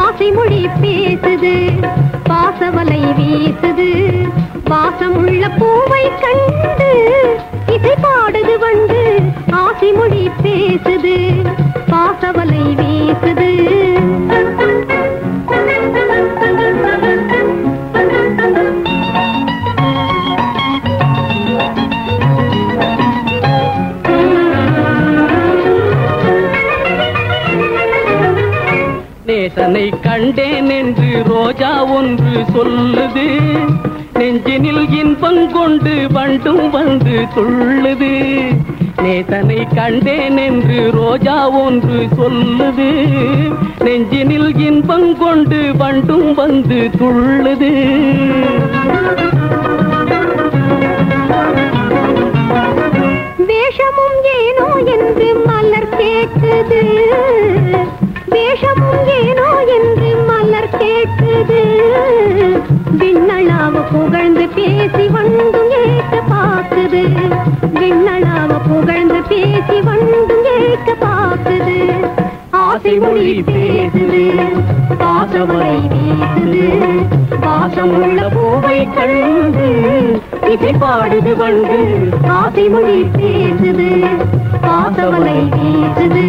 ஆசை மொழி பேசுது பாசவலை வீசுது வாசமுள்ள பூவை கண்டு இசை பாடுது வந்து ஆசை மொழி பேசுது பாசவலை வீசுது நேசனை கண்டேன் என்று ரோஜா ஒன்று சொல்லுது நெஞ்சினில் இன்பம் கொண்டு வண்டும் வந்து துள்ளுது நேசனை கண்டேன் என்று ரோஜா ஒன்று சொல்லுது நெஞ்சினில் இன்பம் கொண்டு வண்டும் வந்து துள்ளுது வேஷமும் ஏனோ என்று மலர் கேட்குது வேஷமும் ஏனோ என்று மலர் கேட்குது விண்ணளாவ புகழ்ந்து பேசி வந்தும் ஏற்க பார்க்குது விண்ணளாவ புகழ்ந்து பேசி வந்தும் ஏற்க பார்க்குது ஆசை மொழி பேசுது பாசமுறை வீசுது பாசமுள்ள பூவை கண்டு இசை பாடுது வந்து ஆசை மொழி பேசுது பாசவலை வீசுது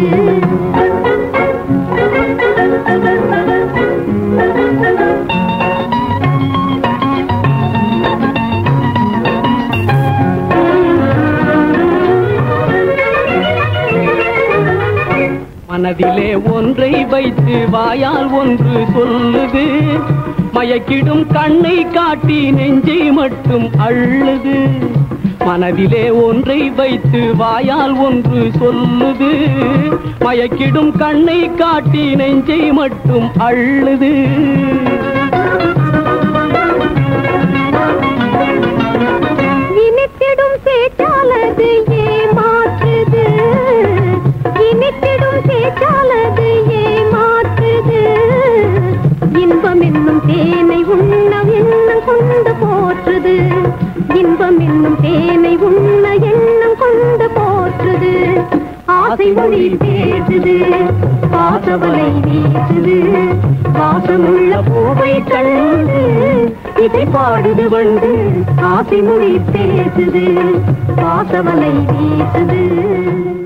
மனதிலே ஒன்றை வைத்து வாயால் ஒன்று சொல்லுது மயக்கிடும் கண்ணை காட்டி நெஞ்சை மட்டும் அள்ளுது மனதிலே ஒன்றை வைத்து வாயால் ஒன்று சொல்லுது மயக்கிடும் கண்ணை காட்டி நெஞ்சை மட்டும் அள்ளுது இனித்திடும் பேச்சாலது ஏமாற்றுது இனித்திடும் பேச்சாலது ஏமாற்றுது இன்பம் என்னும் தேனை உண்ண எண்ணம் கொண்டு போற்றுது இன்பம் என்னும் தேனை உண்ண எண்ணம் கொண்டு போற்றுது ஆசை மொழி பேசுது பாசவலை வீசுது வாசமுள்ள பூவை கண்டு இதை பாடுது வந்து ஆசை மொழி பேசுது பாசவலை வீசுது